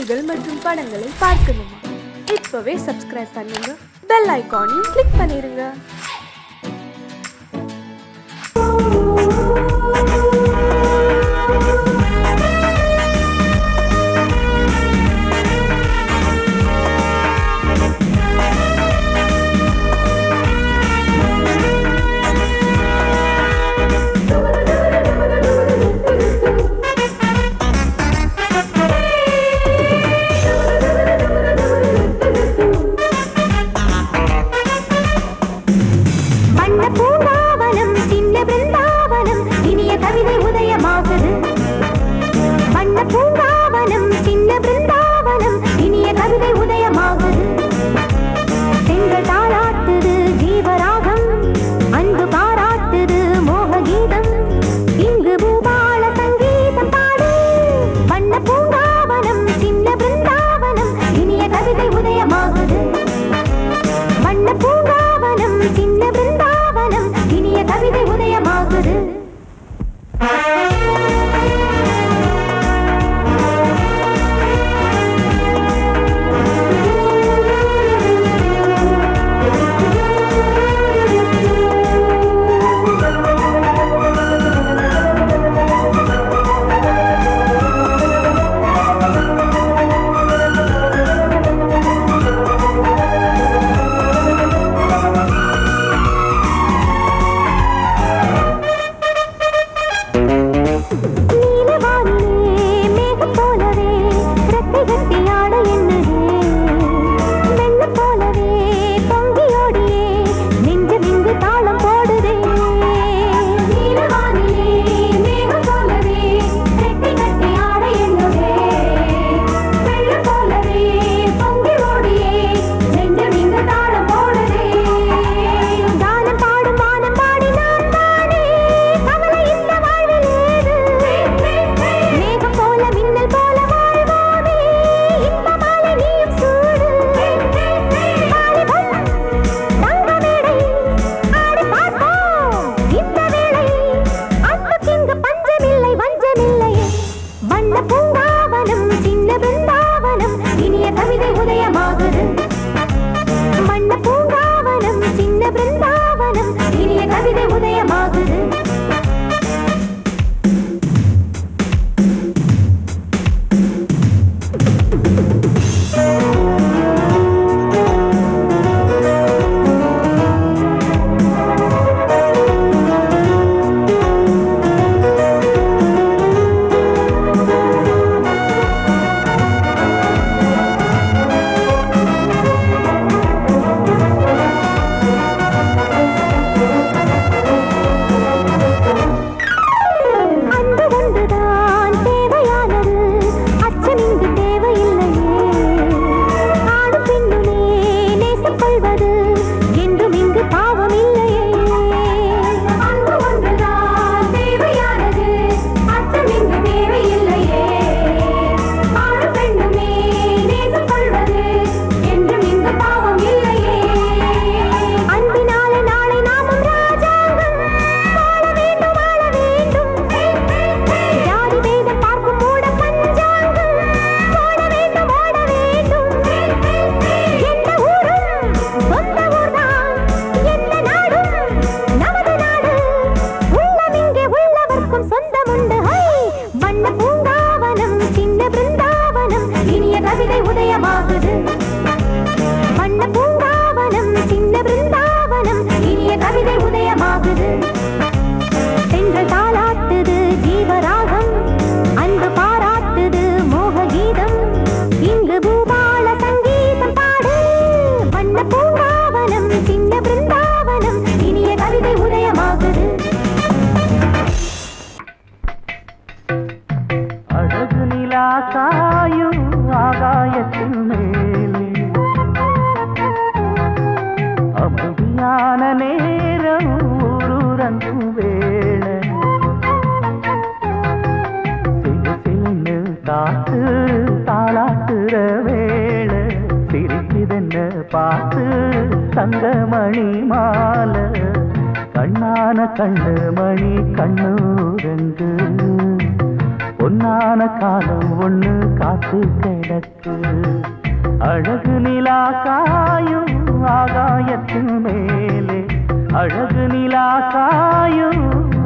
நிகழ்ச்சிகள் மற்றும் படங்களை பார்க்கணுமா இப்பவே சப்ஸ்கிரைப் பண்ணுங்க பெல் ஐகானையும் கிளிக் பண்ணிருங்க வண்ண பூங்காவனம் சின்ன பிருந்தாவனம் இனிய கவிதை உதயமாகுது வண்ண பூங்காவனம் சின்ன பிருந்தாவனம் இனிய கவிதை உதயமாகுது பெண்கள் தாளாட்டுது ஜீவராகம் அன்பு பாராட்டுது மோக கீதம் இங்கு பூபால சங்கீதம் பாடு வண்ண பூங்காவனம் சின்ன பிருந்தாவனம் இனிய கவிதை உதயமாகுது வண்ண பூங்காவனம் சின்ன பிருந்தாவனம் இனிய கவிதை உதயமாகுது நீலவானிலே மேகம் போலவே ரெக்கை கட்டி ஆட எண்ணுதே வெள்ளம் போலவே பொங்கி ஓடியே நெஞ்சமிங்கு தாளம் போடுதே நீலவானிலே மேகம் போலவே ரெக்கை கட்டி ஆட எண்ணுதே வெள்ளம் போலவே பொங்கி ஓடியே நெஞ்சமிங்கு தாளம் போடுதே தானம் பாடும் வானம் பாடினான் தானே கவலை இந்த வாழ்வில் ஏது மேகம் போல மின்னல் போல வாழ்வோமே இந்த மாலை நீயும் சூடு வாலிபம் தங்க மேடை ஆடி பார்ப்போம் இந்த வேளை அன்புக்கிங்கு பஞ்சமில்லை வஞ்சமில்லையே வண்ண பூங்காவனம் சின்ன பிருந்தாவனம் இனிய கவிதை உதயமாகுது வண்ண பூங்காவனம் சின்ன பிருந்தாவனம் இனிய கவிதை உதயமாகுது அன்பு ஒன்றுதான் தேவையானது அச்சம் இங்கு தேவையில்லையே ஆணும் பெண்ணுமே நேசம் கொள்வது என்றும் இங்கு பாவம் இல்லையே அன்பு ஒன்றுதான் தேவையானது அச்சம் இங்கு தேவையில்லையே ஆணும் பெண்ணுமே நேசம் கொள்வது என்றும் இங்கு பாவம் இல்லையே அன்பினாலே நாளை நாமும் ராஜாங்கம் வாழ வேண்டும் வாழ வேண்டும் ஜாதி வேதம் பார்க்கும் மூட பஞ்சாங்கம் ஓட வேண்டும் ஓட வேண்டும் எந்த ஊரும் சொந்த ஊர்தான் எந்த நாடும் நமது நாடு உள்ளம் இங்கே உள்ளவர்க்கும் சொந்தம் உண்டு ஹை வண்ண பூங்காவனம் சின்ன பிருந்தாவனம் இனிய கவிதை உதயமாகுது வண்ண பூங்காவனம் சின்ன பிருந்தாவனம் இனிய கவிதை உதயமாகுது பெண்கள் தாளாட்டுது ஜீவராகம் அன்பு பாராட்டுது மோக கீதம் இங்கு பூபால சங்கீதம் பாடு வண்ண பூங்காவனம் சின்ன பிருந்தாவனம் இனிய கவிதை உதயமாகுது அழகு நிலா காயும் ஆகாயத்தின் மேலே அமைதியான நேரம் ஊரூரங்கும் வேளை சிலு சிலுன்னு காத்து தாளாட்டுற வேளை சிரிக்குதென்ன பார்த்து தங்கமணி மாலை கண்ணான கண்ணு மணி கண்ணூரங்கு பொன்னான காலம் ஒண்ணு காத்து கிடக்கு அழகு நிலா காயும் ஆகாயத்து மேலே அழகு நிலா காயும்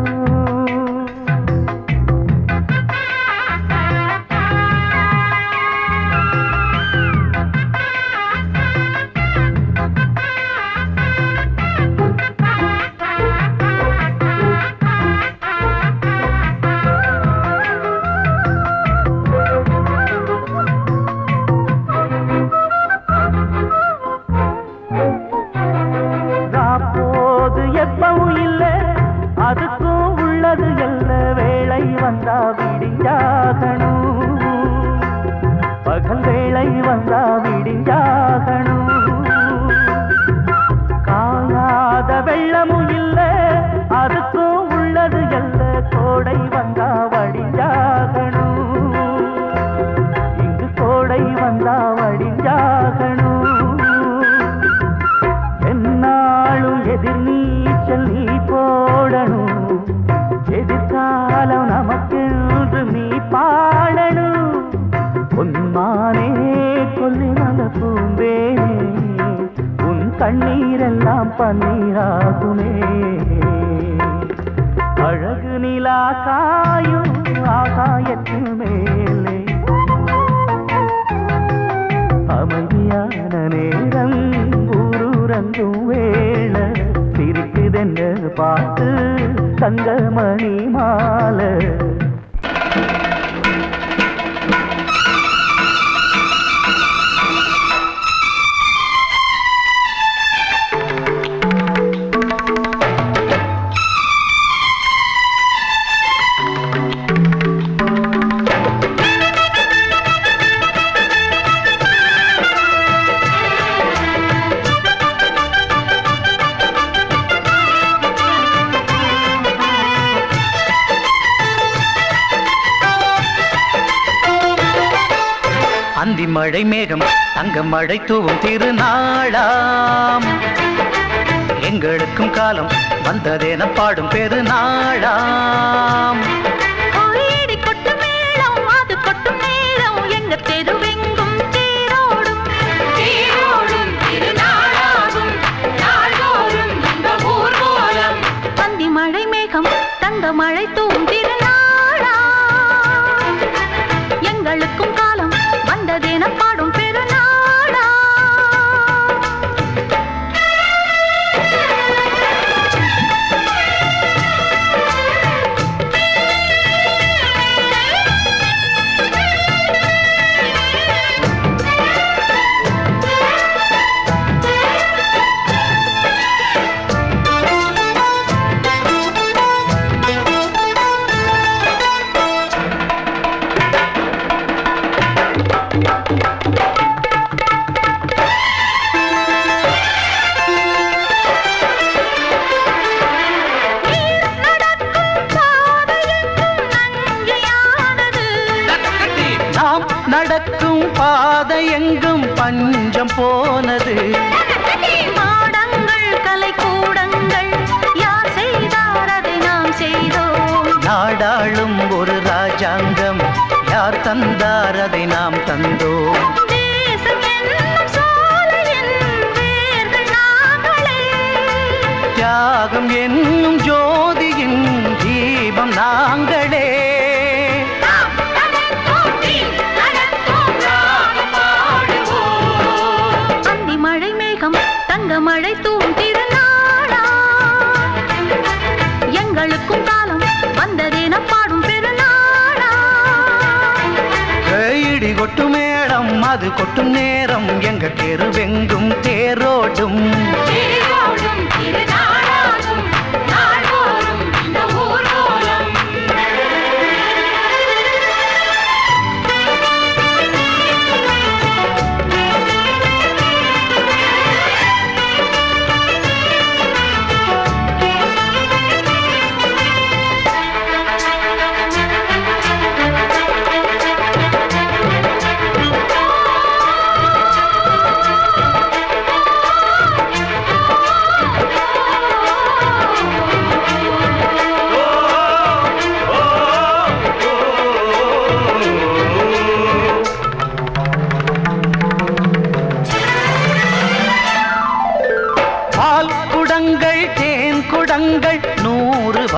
போது எப்பவும் இல்ல அதுக்கும் உள்ளது எல்ல வேளை வந்தா விடிஞ்சாகணும் பகல் வேளை வந்தா விடிஞ்சாகணும் காயாத வெள்ளமும் இல்ல அதுக்கும் உள்ளது எல்ல கோடை வந்தா வடிஞ்சாகணும் இங்கு கோடை வந்தா வடிஞ்சாகணும் என்னாலும் எதிர் நீச்சல் நீ போடணும் எதிர்காலம் நமக்கென்று நீ பாடணும் உன்மானே கொல்லிமல பூந்தேனே உன் கண்ணீரெல்லாம் பன்னீராகுமே அழகு நிலா காயும் ஆகாயத்தின் மேலே அமைதியான நேரம் ஊரூரங்கும் வேள சிரிக்குதென்ன பார்த்து தங்கமணி மாலை அந்தி மழை மேகம் தங்க மழை தூவும் திருநாளாம் எங்களுக்கும் காலம் வந்ததென பாடும் பெருநாளாம் கோயிடி கொட்டும் மேளம் அது கொட்டும் நேரம் எங்க தெருவெங்கும் தேரோடும் தேரோடும் திருநாளாகும் நாள்தோறும் இந்த ஊர்வலம் பந்தி மழை மேகம் தங்க மழை தூவும் திருநாளா எங்களுக்கும் காலம் வந்ததென பாடும் பெருநாளா நாம் நடக்கும் பாதை எங்கும் பஞ்சம் போனது மாடங்கள் கலை கூடங்கள் யார் செய்தார் அதை நாம் செய்தோம் நாடாளும் ஒரு ராஜாங்கம் யார் தந்தார் அதை நாம் தந்தோம் தேசம் என்னும் சோலையின் வேர்கள் நாங்களே தியாகம் என்னும் ஜோதியின் தீபம் நாங்களே நாம் நடப்போம், நீ நடப்போம், ராகம் பாடுவோம். அந்தி மழை மேகம் தங்க மழை தூவும் திருநாளா எங்களுக்கும் காலம் வந்ததென பாடும் பெருநாளா இடி கொட்டும் மேடம் அது கொட்டும் நேரம் எங்க தெருவெங்கும் தேரோடும் தேரோடும் திருநாளாகும் நாள்தோறும் இந்த ஊர்வலம்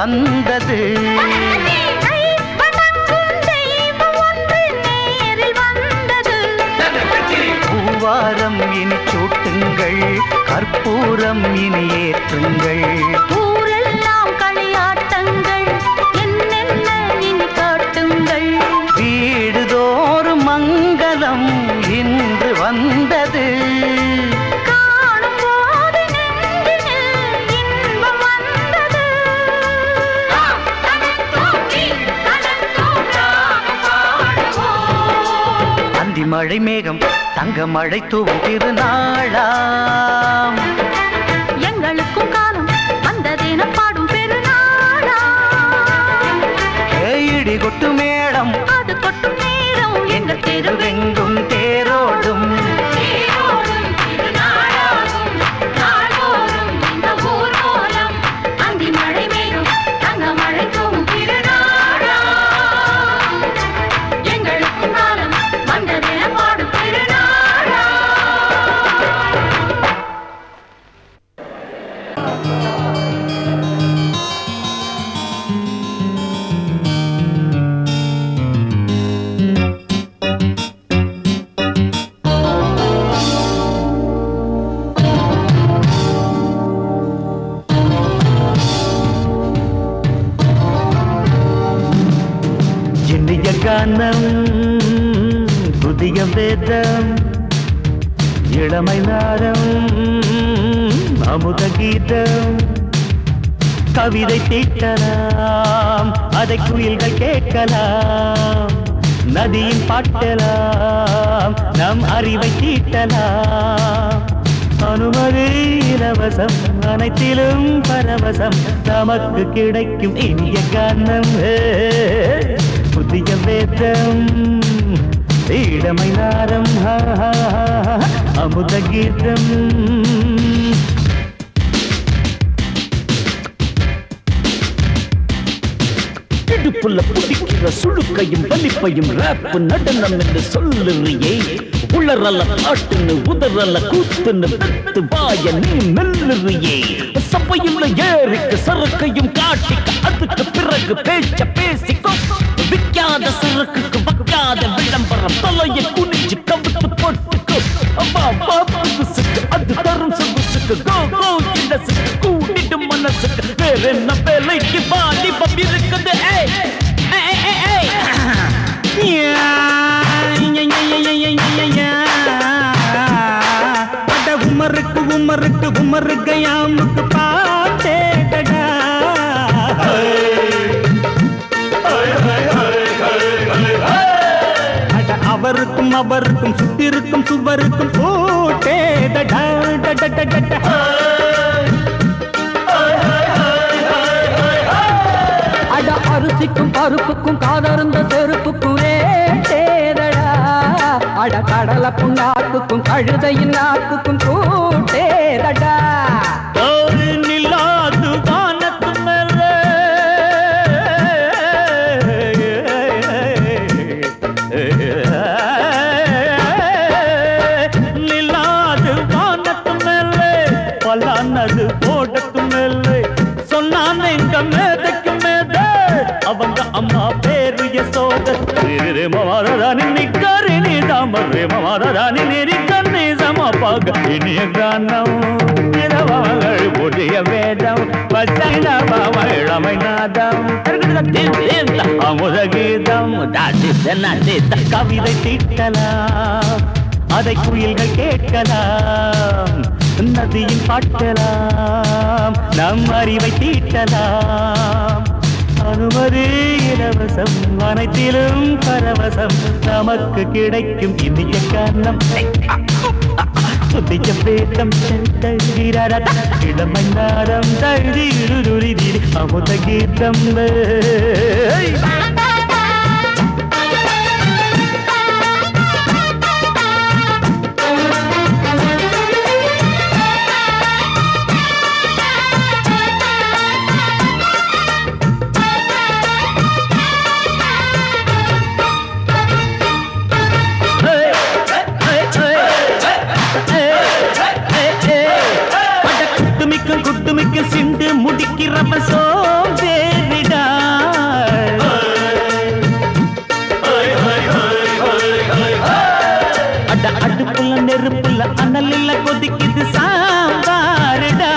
வந்தது கை வணங்கும் தெய்வம் ஒன்று நேரில் வந்தது பூவாரம் இனி சூட்டுங்கள் கற்பூரம் இனி ஏற்றுங்கள் ஊரெல்லாம் களியாட்டங்கள் என்னென்ன இனி காட்டுங்கள் வீடுதோறும் மங்களம் இன்று வந்தது காணும் போது நெஞ்சினில் இன்பம் வந்தது அந்தி மழை மேகம் தங்க மழை தூவும் திருநாளாம் எங்களுக்கும் காலம் வந்ததென பாடும் பெருநாளா இடி கொட்டு மேளம் அது கொட்டும் நேரம் எங்கள் தெருவெங்கும் தெருவெங்கும் தேரோடும் தேரோடும் திருநாளாகும் நாள்தோறும் இந்த ஊர் கோலம் அந்தி மழை மேலும் தங்க மழை தூவும் திருநாளா எங்களுக்கும் காலம் வந்ததென பாடும் திருநாளா இனிய கானம் புதிய வேதம் இளமை நாரம் அமுத கீதம் கவிதை தீட்டலாம் அதை குயில்கள் கேட்கலாம் நதியின் பாட்டலாம் நம் அறிவை தீட்டலாம் அனுமதி இலவசம் அனைத்திலும் பரவசம் நமக்கு கிடைக்கும் இனிய கானம் ஏ, புதிய வேதம் இளமை நாரம் ஹா, ஹா, ஹா, அமுத கீதம் இடுப்புல பிடிக்கிற சுழுக்கையும் வலிப்பையும் ரேப் நடனம் என்று சொல்லுறியே உளறல காட்டுன்னு உதறல கூத்துன்னு பெத்து வாய நீ மெல்லுறியே சபையுள்ள ஏறிக்கு சரக்கையும் காட்டிக்க அதுக்கு பிறகு பேச்ச பேசிக்கோ விக்காத சரக்குக்கு வைக்காத விளம்பரம் தலைய குனிஞ்சு கவிட்டு போட்டுக்கோ அப்பா அப்பா புதுசுக்கு அது தரும் சொகுசுக்கு கோ கோ இடசுக்கு கூட்டிட்டு மனசுக்கு வேற என்ன வேலைக்கு வாலிபம் இருக்குது ஏய் ஏய், ஏய், ஏய், ஏய். யா, யா, யா, யா, யா, யா, யா, யா. அட உமருக்கு உமருக்கு உமருக்கு யாமுக்கு பாட்டேடா அட அவருக்கும் அவருக்கும் சுத்திருக்கும் சுவருக்கும் போட்டேடா அட அரிசிக்கும் பருப்புக்கும் காதருந்த செருப்புக்கும் ரேட்டேதடா அட கடலை புண்ணாக்குக்கும் கழுதையின் நாக்குக்கும் கூட்டேதடா ஒரு நிலாது வானத்து மேலே நிலாது வானத்து மேலே பலானது போடத்து மேலே சொன்னான் எங்க மேதைக்கு மேதை அவங்க அம்மா பேரு யசோத ரே மமாராணி நிக்கரி நீ தாமர் ரே மமாராணி நெறி கண்ணி சமப்பாக இனிய கானம் இரவங்கள் புதிய வேதம் பச்சை நவம இளமை நாதம் அமுத கீதம் கவிதை தீட்டலாம் அதை குயில்கள் கேட்கலாம் நதியின் பாட்டலாம் நம் அறிவை தீட்டலாம் அனுமதி இலவசம் அனைத்திலும் பரவசம் நமக்கு கிடைக்கும் இனிய காரணம் புதிய வேதம் தழுகிறத இளமை நாரம் தழுதிருதி அமுத கீதம் ஏய். குட்டுமிக்க குட்டுமிக்க சிண்டு முடிக்கிறப்ப சோம்பேறி அட அடுப்புல நெருப்புல அனலில் கொதிக்குது சாம்பாருடா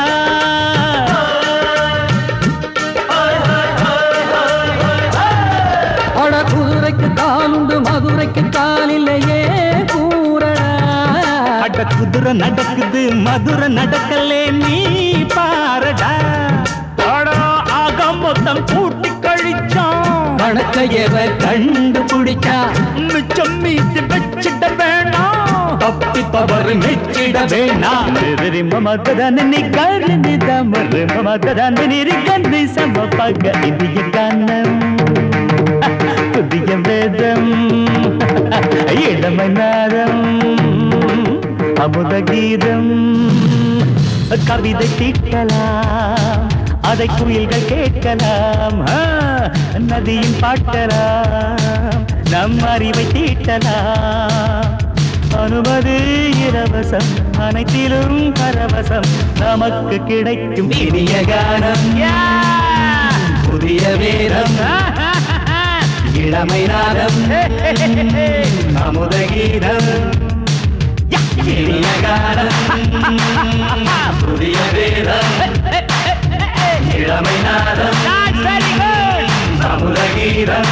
அட குதிரைக்கு காலுண்டு மதுரைக்கு கால் இல்லையே கூறடா அட குதிரை நடக்குது மதுரை நடக்கலே நீ பாரடா அட ஆக மொத்தம் கூட்டி கழிச்சான் கணக்க எவ கண்டுபிடிச்சா மிச்சம் மீது வச்சிட வேணாம் தப்பி தவறு மெச்சிட வேணாம் வெரி மமததானி கருணி தமரு மமததானி கண்ணி சமபக இந்திய கானம் புதிய வேதம் இளமை நாதம் அமுத கீதம் கவிதை தீட்டலாம் அதை குயில்கள் கேட்கலாம் ஆ, நதியின் பாட்டலாம் நம் அறிவை தீட்டலாம் அனுமதி இலவசம் அனைத்திலும் பரவசம் நமக்கு கிடைக்கும் இனிய கானம் புதிய வேதம் இளமை நாதம் அமுத கீதம் இனிய காலம் புதிய வேதம் இளமை நாதம் அமுத கீதம்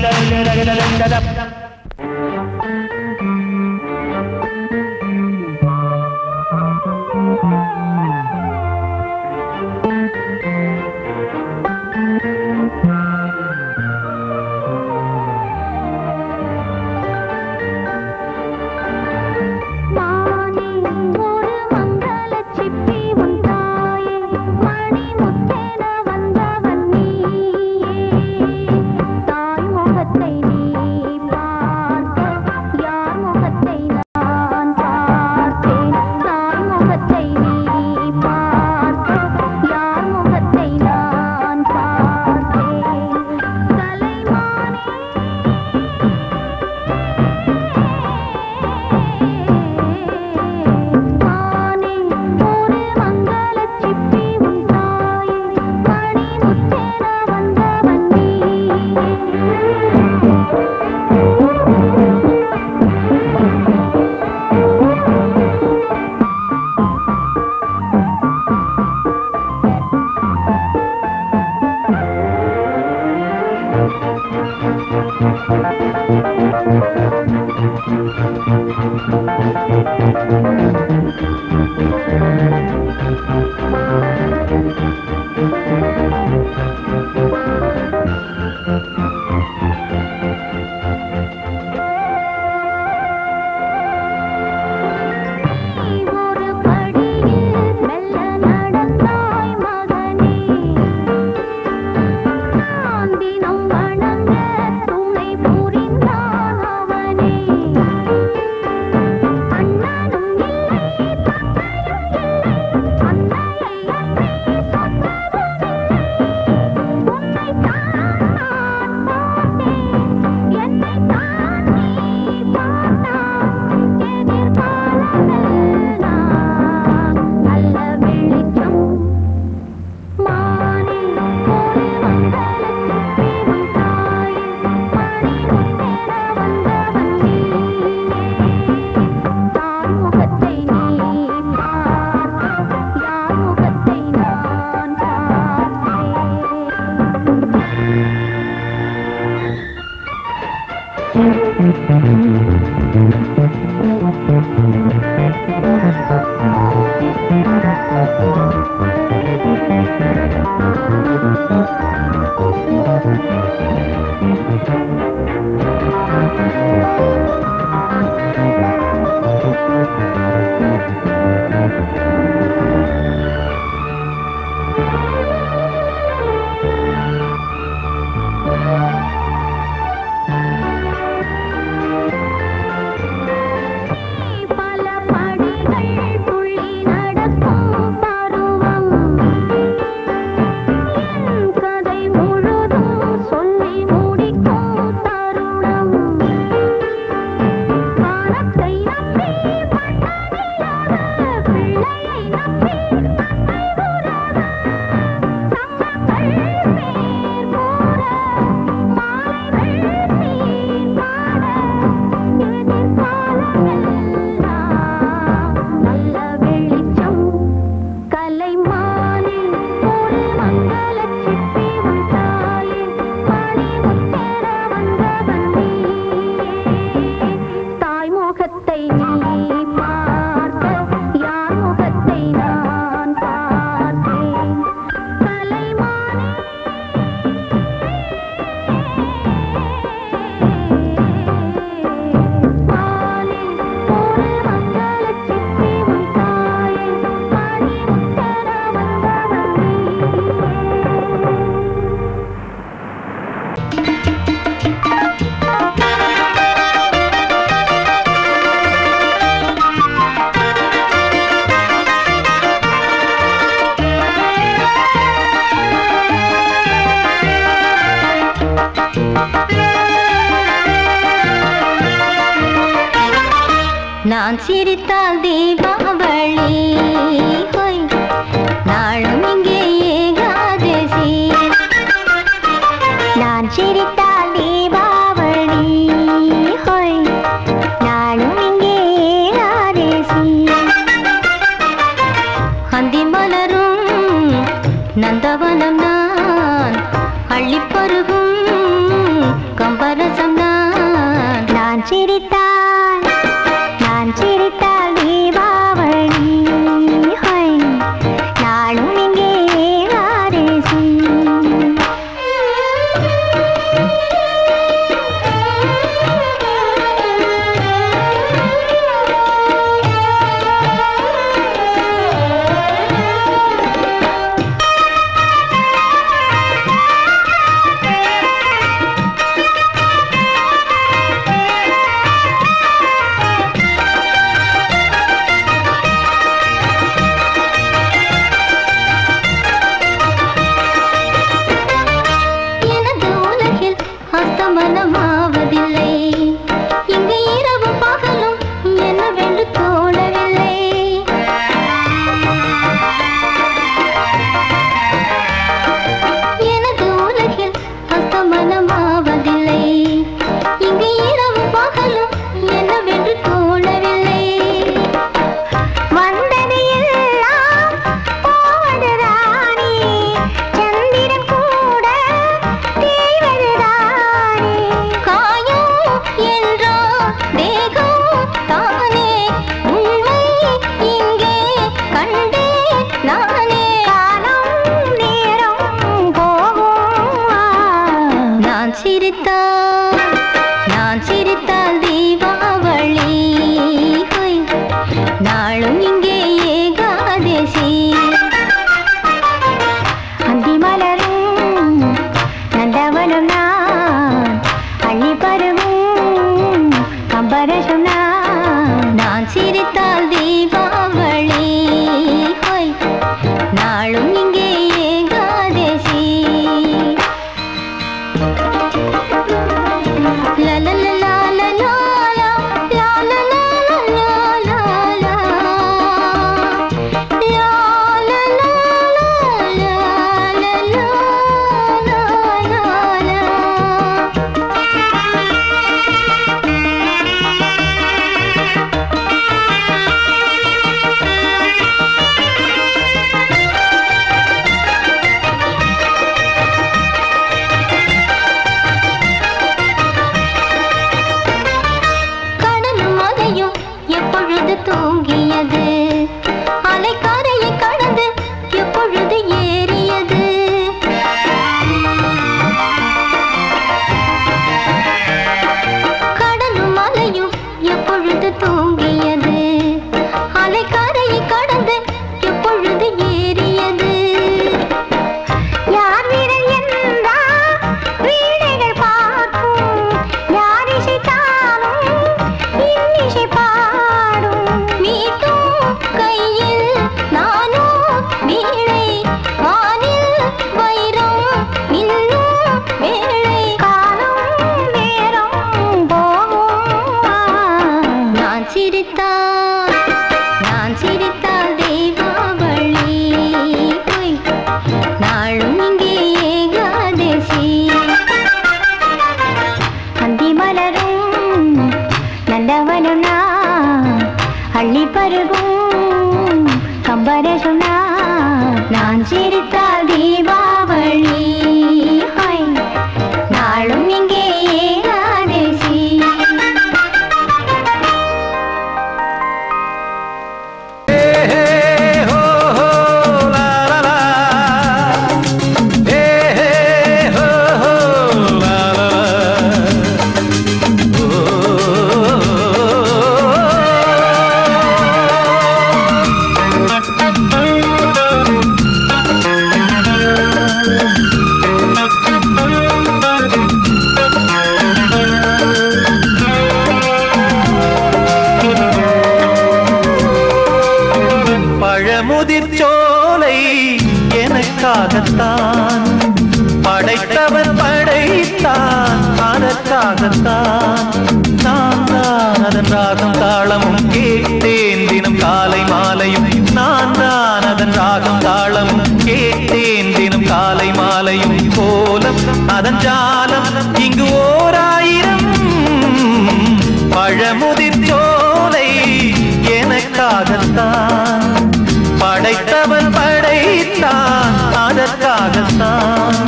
மானே ஒரு மங்களச் சிப்பி உன் தாயே மணிமுத்தென வந்தவன் நீயே தாய் முகத்தை நீ பார்க்க யார் முகத்தை நான் பார்த்தேன் தாய் முகத்தை நீ பார்க்க யார் முகத்தை நான் பார்த்தேன் கலைமானே மானே ஒரு மங்களச் சிப்பி உன் தாயே மணிமுத்தென வந்தவன் நீயே நீ ஒரு படியில் மெல்ல நடந்தாய் மகனே நான் தினம் வணங்க துணை புரிந்தான் அவனே அண்ணனும் இல்லை தந்தையும் இல்லை அன்னையை அன்றி சொந்தமும் உன்னைத்தான் நான் பார்த்தேன் என்னைத்தான் நீ பார்த்தாய் எதிர்காலமெல்லாம் நல்ல வெளிச்சம் மானே ஒரு மங்களச் சிப்பி உன் தாயே மணிமுத்தென வந்தவன் நீயே தாய் முகத்தை நீ பார்க்க யார் முகத்தை நான் பார்த்தேன் பல படிகள் துள்ளி நடக்கும் பருவம் என் கதை முழுதும் சொல்லி முடிக்கும் தருணம் வானத்தை நம்பி மன்னனிலாத பிள்ளையை நம்பி தந்தை உறாத சங்கங்கள் பேர் கூற மாலைகள் நீ பாட எதிர்காலமெல்லாம் நான் சிரித்தால் தீபாவளி ஹோய் நாளும் இங்கே ஏகாதசி நான் சிரித்தால் தீபாவளி ஹோய் நாளும் இங்கே ஏகாதசி அந்தி மலரும் நந்தவனம் நான் அள்ளிப் பருகும் கம்பரசம் நான் நான் சிரித்தால் நான் சிரித்தால் தீபாவளி ஹொய், நாளும் இங்கே வாரிசு எனது உலகில் அஸ்தமனமாவதில்லை இங்கு இரவு பகலும் என்னவென்று தோணவில்லை எனது உலகில் அஸ்தமனமாவதில்லை இங்கு இரவு பகலும் என்னவென்று தோணவில்லை வந்தது எல்லாம் போவது ராணி சந்திரன் கூட தேய்வது ராணி காயம் என்றோ தேகம் தானே உண்மை இங்கே கண்டே நானே காலம் நேரம் போகும் நான் சிரித்தால் நான் சிரித்தால் தீபாவளி ஹொய், நாளும் இங்கே ஏகாதசி அந்தி மலரும் நந்தவனம் நான் அள்ளி பருவும் கம்பரசம் நான் நான் சிரித்தால் தீபாவளி ஹொய், நாளும் இங்கே Ekadashi La la la la la la la la la la la la la la La la la la la la la la la கடலும் அலையும் எப்பொழுது தூங்கியது அலைக்கரையை கடந்து எப்பொழுது ஏறியது கடலும் அலையும் எப்பொழுது தூங்கியது அலைக்கரையை கடந்து எப்பொழுது ஏறியது யார் வீரன் என்றால் வீணைகள் பார்க்கும் யார் இசைத்தாலும் இன்னிசை பாடும் மீட்டும் கையில் நானும் வீணை வானில் வைரம் இன்னும் வேளை காலம் நேரம் போகும் நான் சிரித்தால் நான் சிரித்தால் தீபாவளி ஹொய், நாளும் இங்கே ஏகாதசி அந்தி மலரும் நந்தவனம் நான் அள்ளி பருகும் கம்பரசம் நான் நான் சிரித்தால் தீபாவளி ஹொய், நாளும் இங்கே ஏகாதசி பழமுதிர் சோலை எனக்காகத்தான் படைத்தவன் படைத்தான் அதற்காகத்தான் நான் தான் அதன் ராகம் தாளமும் கேட்டேன் தினம் காலை மாலையும் நான் தான் அதன் ராகம் தாளமும் கேட்டேன் தினம் காலை மாலையும் கோலம் அதன் ஜாலம் இங்கு ஓர் ஆயிரம் பழமுதிர் சோலை எனக்காகத்தான் படைத்தவன் படைத்தான் அதற்காகத்தான்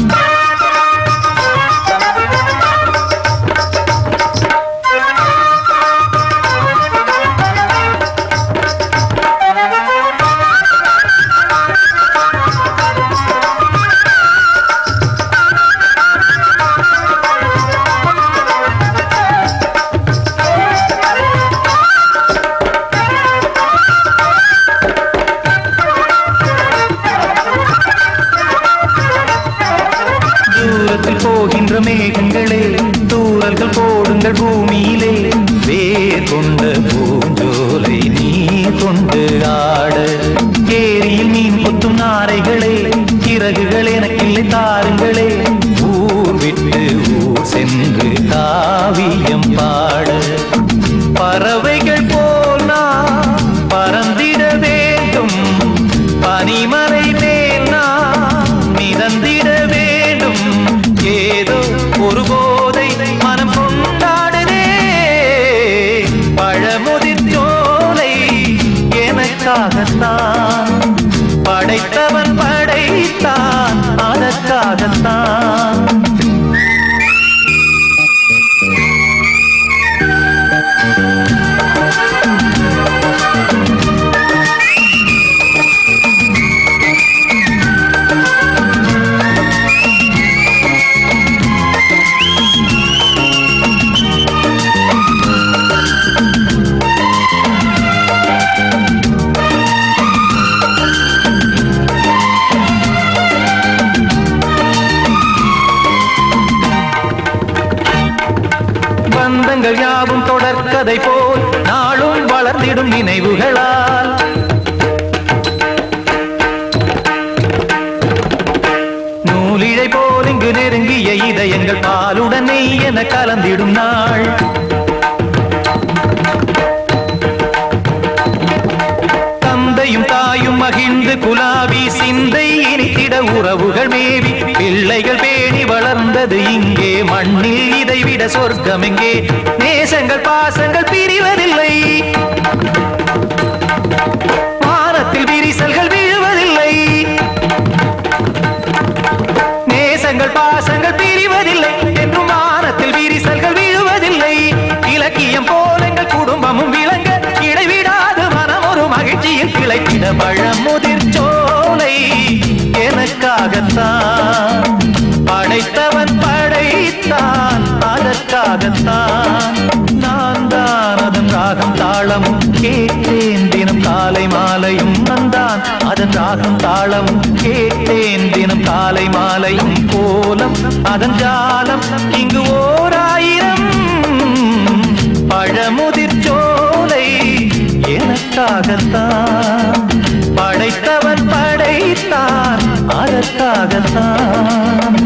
தூரத்தில் போகின்ற மேகங்களே தூரல்கள் போடுங்கள் பூமியிலே வேர் கொண்ட பூஞ்சோலை நீ கொண்டு ஆட ஏரியில் மீன் கொத்தும் நாரைகளே இறகுகள் எனக்கில்லை தாருங்களே ஊர் விட்டு ஊர் சென்று காவியம் பாட பறவைகள் போல் நான் பறந்திட வேண்டும் பனிமலை மேல் நான் மிதந்திட வேண்டும் ஏதோ ஒரு போதை மனம் கொண்டாடுதே பழமுதிர் சோலை எனக்காகத்தான் படைத்தவன் படைத்தான் அதற்காகத்தான் பந்தங்கள் யாவும் தொடர்கதை போல் நாளும் வளர்ந்திடும் நினைவுகளால் நூலிழை போல் இங்கு நெருங்கிய இதயங்கள் பாலுடன் நெய் என கலந்திடும் நாள் தந்தையும் தாயும் மகிழ்ந்து குலாவி சிந்தை இனித்திட உறவுகள் மேவி பிள்ளைகள் பேணி வளர்ந்தது இங்கே மண்ணில் இதைவிட சொர்க்கம் எங்கே நேசங்கள் பாசங்கள் பிரிவதில்லை வானத்தில் விரிசல்கள் விழுவதில்லை நேசங்கள் பாசங்கள் பிரிவதில்லை என்றும் வானத்தில் விரிசல்கள் விழுவதில்லை இலக்கியம் போல எங்கள் குடும்பமும் விளங்க இடைவிடாது மனம் ஒரு மகிழ்ச்சியில் கிளைத்திட பழமுதிர் சோலை எனக்காகத்தான் படைத்தவன் படைத்தான் அதற்காகத்தான் நான் தான் அதன் ராகம் தாளமும் கேட்டேன் தினம் காலை மாலையும் நந்தான் அதன் ராகம் தாளமும் கேட்டேன் தினம் காலை மாலையும் கோலம் அதன் ஜாலம் இங்கு ஓர் ஆயிரம் பழமுதிர் சோலை எனக்காகத்தான் படைத்தவன் படைத்தான் அதற்காகத்தான்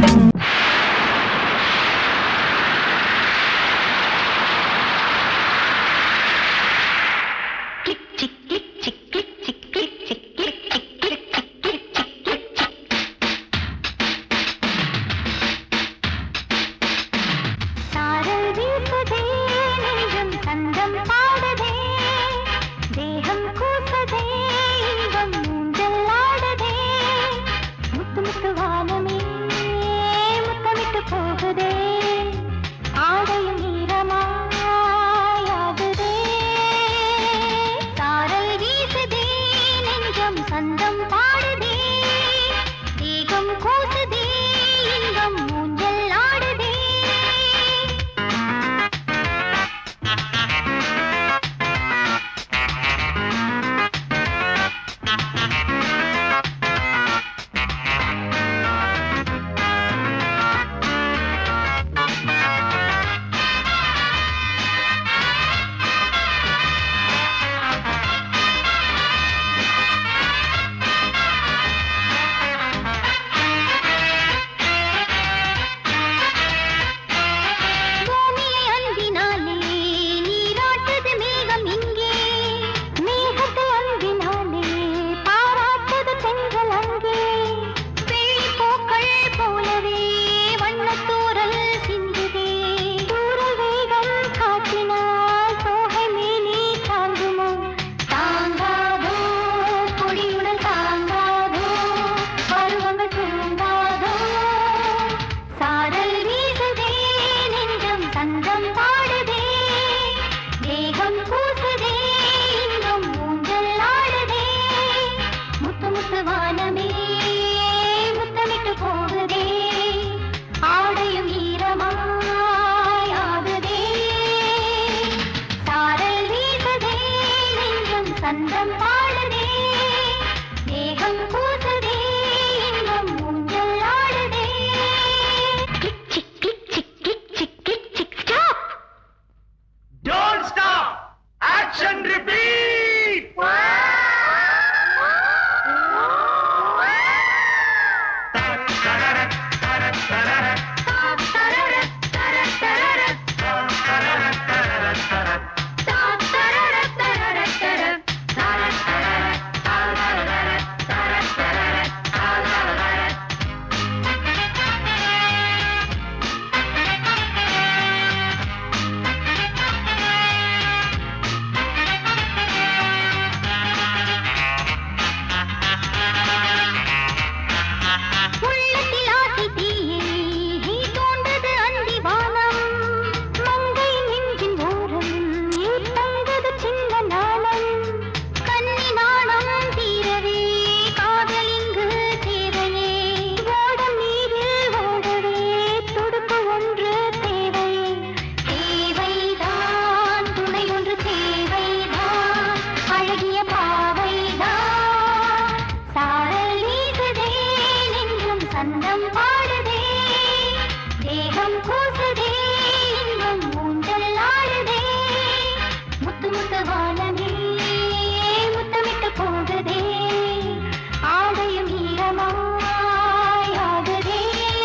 சாரல் வீசுதே நெஞ்சம் சந்தம் பாடுதே தேகம் கூசதே இன்பம் ஊஞ்சல் ஆடுதே முத்து முத்து வானமே சந்தம் பாடுதே தேகம் கூசுதே இன்பம் ஊஞ்சல் ஆடுதே கிளிக் சிக் கிளிக் சிக் கிளிக் சிக் கிளிக் சிக் stop Don't stop! Action repeat! உள்ளத்தில் ஆசை தீயை நீ தோண்டது அந்திவானம் மங்கை நெஞ்சின் ஓரம் நீ தங்கது சின்ன நாணம் கன்னி நாணம் தீரவே காதல் இங்கு தேவையே ஓடம் நீரில் ஓடவே துடுப்பு ஒன்று தேவை தேவைதான் துணை ஒன்று தேவைதான் அழகிய பாவைதான் சாரல் வீசுதே நெஞ்சும் சந்தம் பாடுதே தேகம் கூசுதே இன்பம் ஊஞ்சல் ஆடுதே முத்து முத்து வானமே முத்தமிட்டு போகுதே ஆடையும் ஈரமாய் ஆகுதே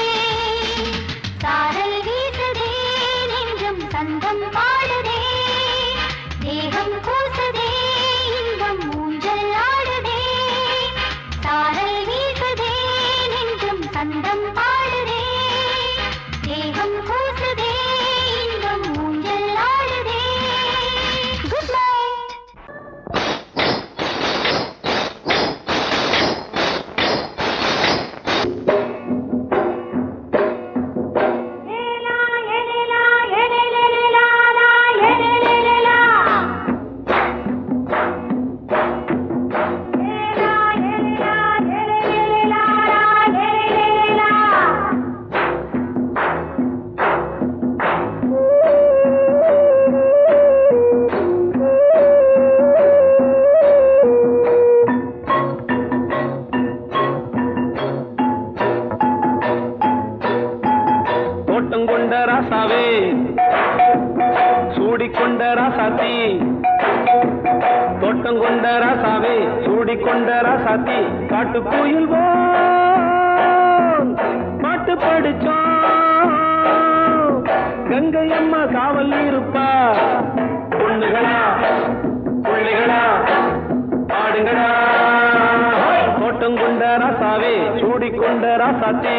சாரல் வீசுதே நெஞ்சும் சந்தம் பாடுதே தேகம் கூசுதே இன்பம் ஊஞ்சல் ஆடுதே சாரல் வீசுதே நெஞ்சும் சந்தம் பாடுதே தேகம் கூசுதே இன்பம் ஊஞ்சல் ஆடுதே குட் நைட் தோட்டம் கொண்ட ராசாவே சூடிக்கொண்ட ராசாத்தி தோட்டம் கொண்ட ராசாவே சூடிக்கொண்ட ராசாத்தி காட்டு கோயில் பாட்டு படிச்சோம் கங்கை அம்மா காவல் இருப்பா பொண்ணுகளா பிள்ளைகளா ஆடுங்களா தோட்டம் கொண்ட ராசாவே சூடிக்கொண்ட ராசாத்தி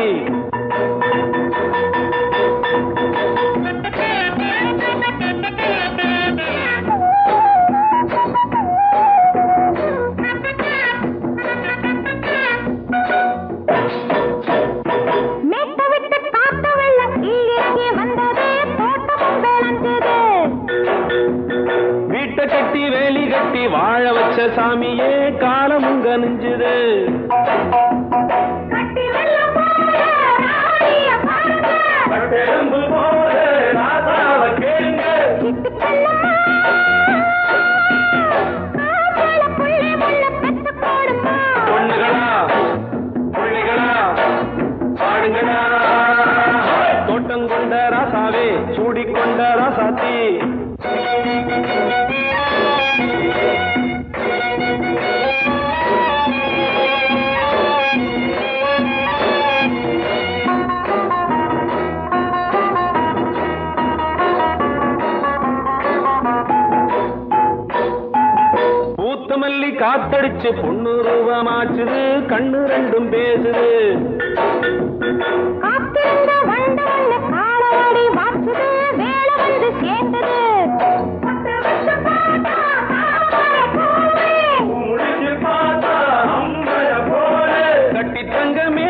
மேட்ட விட்டு காத்த வெள்ளம் கீழிறங்கி வந்தது தோட்டமும் விளைஞ்சது வீட்டை கட்டி வேலி கட்டி வாழ வச்ச சாமியே காலமும் கனிஞ்சுது கட்டி வெள்ளம் போல ராணிய பாருங்க பட்டெலும்பு போல ராசாவ கேளுங்க சிட்டு செல்லம்மா காதல புள்ளி முள்ள பெத்து போடுமா பொண்ணுகளா பிள்ளைகளா பாடுங்களா தோட்டம் கொண்ட ராசாவே சூடிக்கொண்ட ராசாத்தி பூத்த மல்லி காத்தடிச்சு பொண்ணு ரூபமாச்சுது கண்ணு ரெண்டும் பேசுது காத்திருந்த வண்டு வந்து காலவாடி மாற்றுது வேலை வந்து சேர்ந்தது பத்து வருஷம் பார்த்தா தாமரை பூவே. முடிச்சு பார்த்தா அம்பர போல கட்டி தங்கமே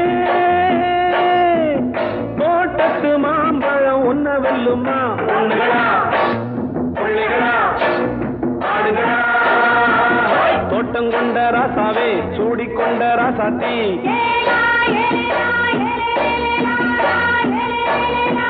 தோட்டத்து மாம்பழம் உன்ன வெல்லுமா பொண்ணுகளா பிள்ளைகளா ஆடுகளா தோட்டம் கொண்ட ராசாவே சூடிக்கொண்ட ராசாத்தி ஏலா, ஏலேலா, ஏலேலேலா, ஏலேலேலா.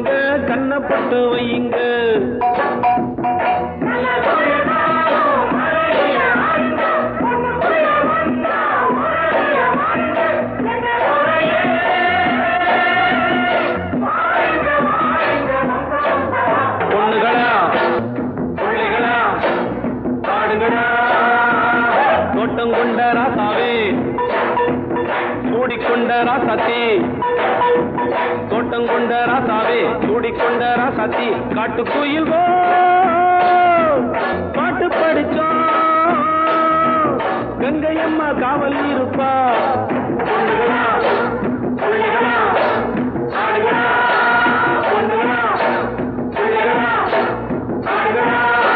வையுங்க கண்ணப்பட்டு வையுங்க பொண்ணுகளா பிள்ளைகளா பாடுங்களா தோட்டம் கொண்ட ராசாவே சூடிக்கொண்ட ராசாத்தி தோட்டம் கொண்ட ராசாவே சூடிக்கொண்ட ராசாத்தி காட்டுக்குயில் போ பாட்டு படிச்சோம் கங்கையம்மா காவல் இருப்பா பொண்ணுகளா பிள்ளைகளா பாடுங்களா பொண்ணுகளா பிள்ளைகளா பாடுங்களா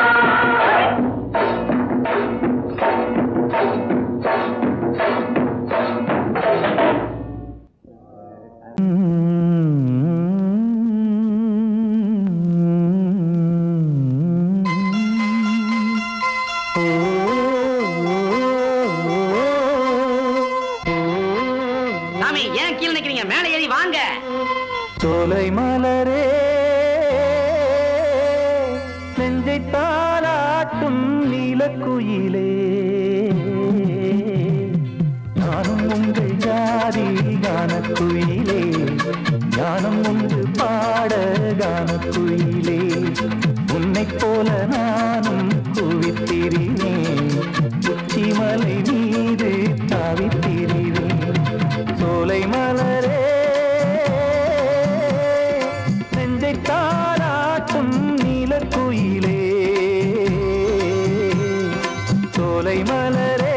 சாமி ஏன் கீழே நிக்கிறீங்க மேலே ஏறி வாங்க சோலை மலரே நெஞ்சை தாளாட்டும் நீலக்குயிலே நானும் உங்கள் ஜாதி கானக்குயிலே ஞானம் உண்டு பாட கானக்குயிலே உன்னைப் போல நானும் குவித்திரினேன் உச்சிமலை மீது தாவித்திரினேன் சோலை மலரே நெஞ்சை தாராட்டும் நீலக்குயிலே சோலை மலரே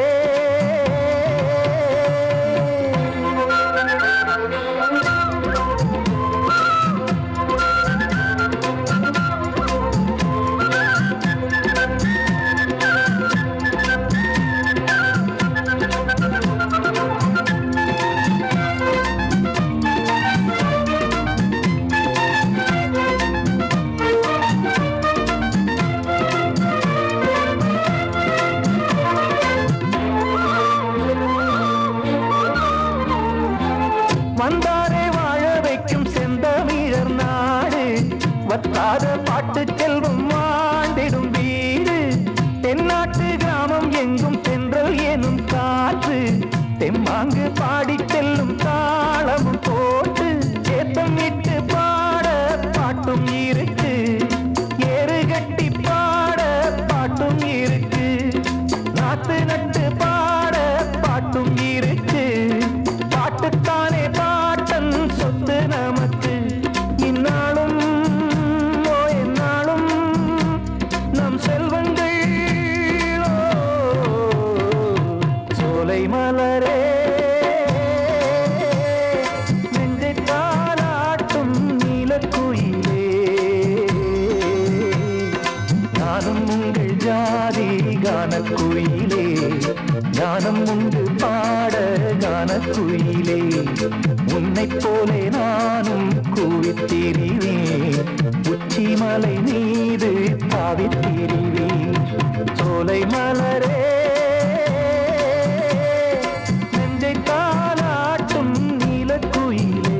வந்தாரே வாழ வைக்கும் செந்தமிழர் நாடு வத்தாத பாட்டு செல்வம் வாழ்ந்திடும் வீடு தென்னாட்டு கிராமம் எங்கும் தென்றல் எனும் காற்று தெம்மாங்கு பாடி செல்லும் தாளமும் போட்டு ஏத்தம் இட்டு பாட பாட்டும் இருக்கு ஏறு கட்டி பாட பாட்டும் இருக்கு நாத்து நட்டு பாட பாட்டும் இருக்கு பாட்டுத்தானே பாட்டன் சொத்து நமக்கு இந்நாளும் ஓ எந்நாளும் நம் செல்வங்கள் ஓ, சோலை மலரே நெஞ்சை தாளாட்டும் நீலக்குயிலே நானும் உங்கள் ஜாதி கானக்குயிலே ஞானம் உண்டு பாட கானக்குயிலே உன்னைப் போலே நானும் கூவித்திரிவேன் உச்சிமலை மீது தாவித்திரிவேன் சோலை மலரே நெஞ்சை தாளாட்டும் நீலக்குயிலே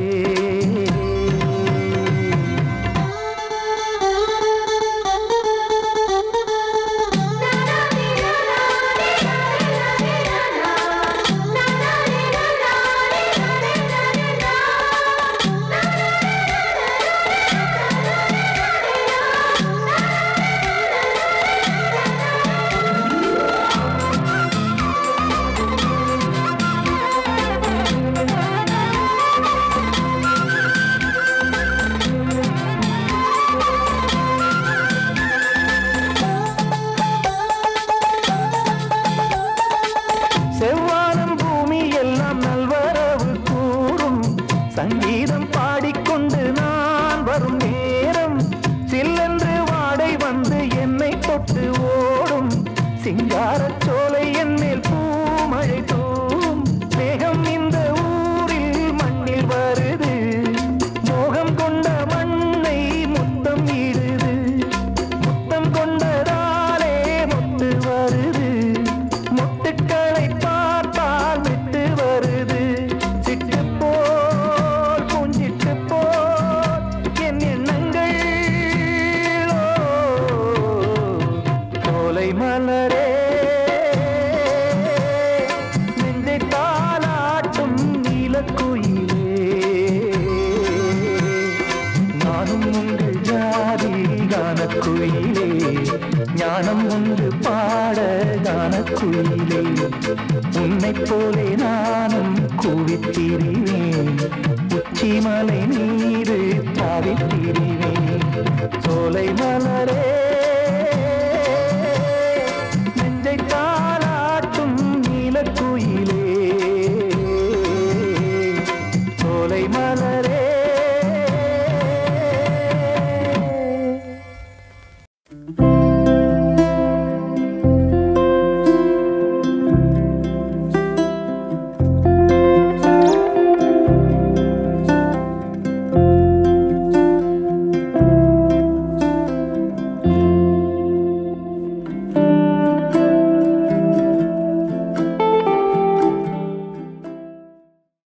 செவ்வானம் பூமி எல்லாம் நல்வரவு கூறும் சங்கீதம் பாடிக்கொண்டு நான் வரும் நேரம் சில்லென்று வாடை வந்து என்னை தொட்டு ஓடும் சிங்காரச் சோலை என் மேல் பூமழை தூவும் மேகம் இந்த ஊரில் மண்ணில் வருது மோகம் கொண்ட மண்ணை முத்தம் இடுது முத்தம் கொண்டதாலே முத்து வருது முட்டுக்களை பார்த்தால் விட்டு வருது சிட்டு போல் பூஞ்சிட்டு போல் என் எண்ண எங்கள் ஜாதி கானக்குயிலே ஞானம் ஒன்று பாட கானக்குயிலே உன்னைப் போலே நானும் கூவித்திரிவேன் உச்சிமலை நீரு தாவித்திரிவேன்